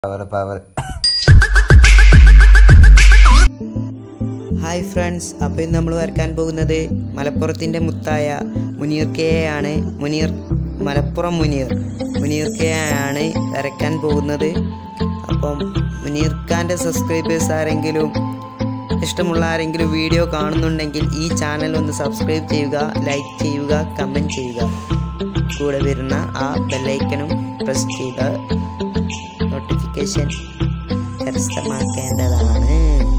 power power hi friends അപ്പോൾ ഇന്ന് നമ്മൾ വരക്കാൻ പോകുന്നത് മലപ്പുറത്തിൻ്റെ മുത്തായ മുനീർ കെ ആണ് മുനീർ മലപ്പുറം മുനീർ മുനീർ കെ ആണ് വരയ്ക്കാൻ പോകുന്നത് അപ്പം മുനീർ ഖാൻ്റെ സബ്സ്ക്രൈബേഴ്സ് ആരെങ്കിലും ഇഷ്ടമുള്ള ആരെങ്കിലും വീഡിയോ കാണുന്നുണ്ടെങ്കിൽ ഈ ചാനൽ ഒന്ന് സബ്സ്ക്രൈബ് ചെയ്യുക ലൈക്ക് ചെയ്യുക കമൻറ്റ് ചെയ്യുക കൂടെ വരുന്ന ആ ബെല്ലൈക്കനും പ്രസ് ചെയ്ത് നോട്ടിഫിക്കേഷൻ കരസ്ഥമാക്കേണ്ടതാണ്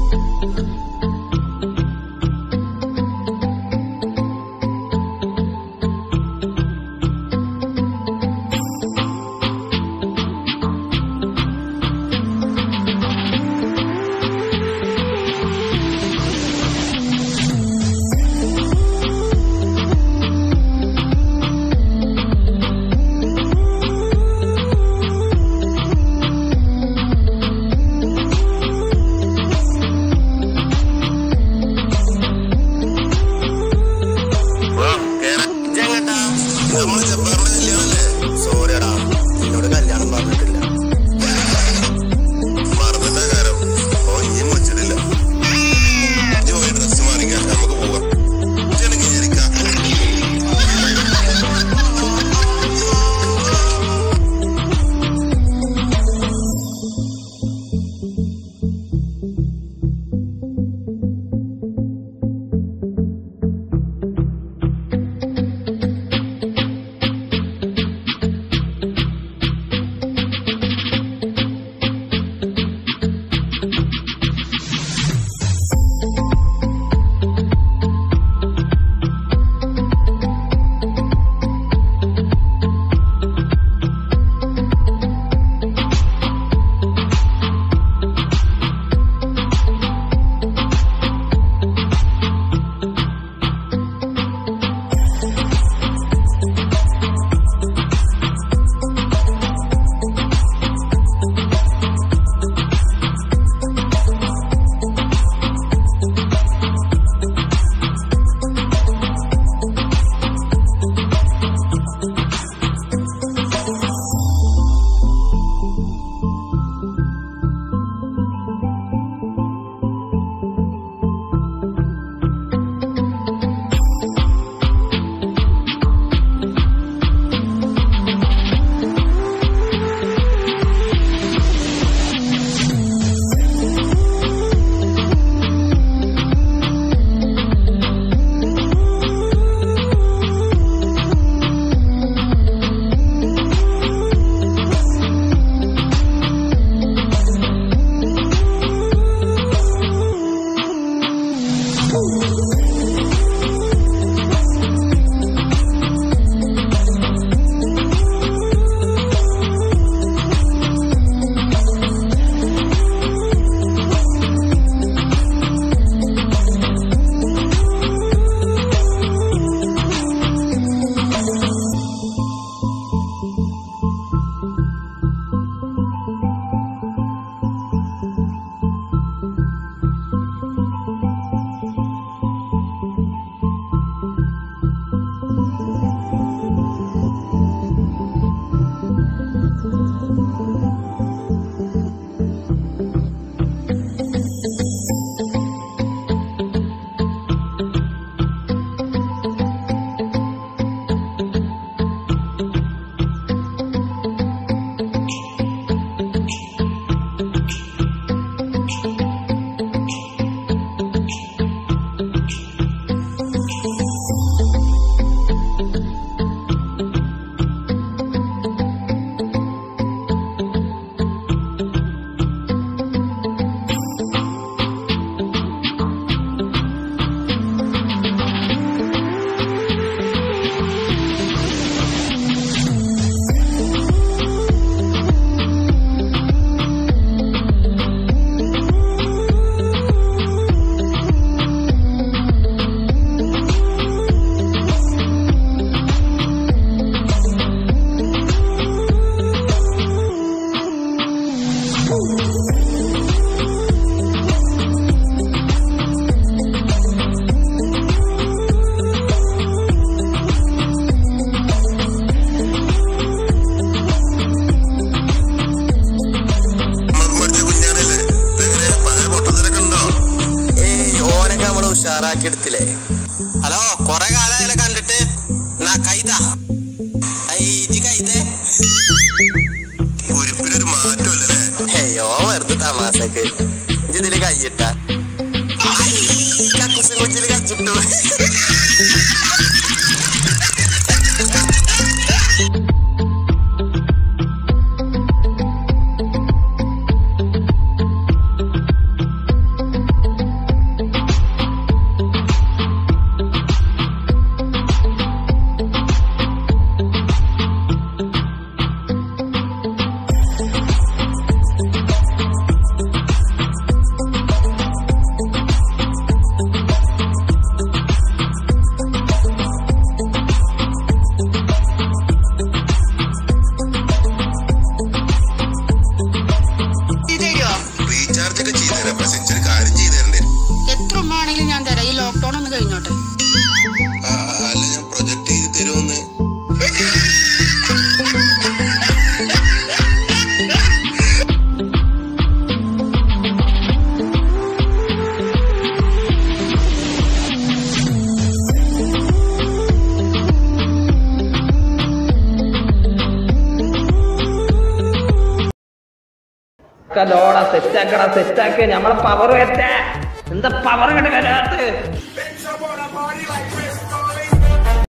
നമ്മള് ജബ്ബാറിന്റെ കല്യാണല്ലേ സോറിയടാ എന്നോട് കല്യാണം പറഞ്ഞിട്ടില്ല മറന്നിട്ട കാരം ഓ ഇനിയും വെച്ചിട്ടില്ല ഇജ്ജ് പോയി ഡ്രസ് മാറിക്കാം നമുക്ക് പോവാം ഇജ്ജാണെങ്കി വിചാരിക്കാം സെറ്റാക്കി എടുത്തില്ലേ ഹലോ കൊറേ കാലമായാലും കണ്ടിട്ട് നാ കൈത ഐജി കൈതേ ഉരുപ്പിനൊരു മാറ്റമല്ലേ ഹേയോ വെറുതെ തമാശക്ക് ഇതില് കൈയിട്ട കക്കുസും കുച്ചില് കച്ചിട്ടു റീചാർജ് ഒക്കെ ചെയ്തുതരാം പക്ഷെ ഇച്ചിരി കാര്യം ചെയ്തു തരണ്ടേ എത്ര ഉമ്മാണെങ്കിലും ഞാൻ തരാം ഈ ലോക്ക്ഡൌൺ ഒന്ന് കഴിഞ്ഞോട്ടെ ആ, അല്ല ഞാൻ പ്രൊജക്ട് ചെയ്ത് തരുമെന്ന് ലോടാ സെറ്റാക്കടാ സെറ്റാക്ക് നമ്മളെ പവർ വരട്ടെ എന്താ പവർ കണ്ട് വരാത്ത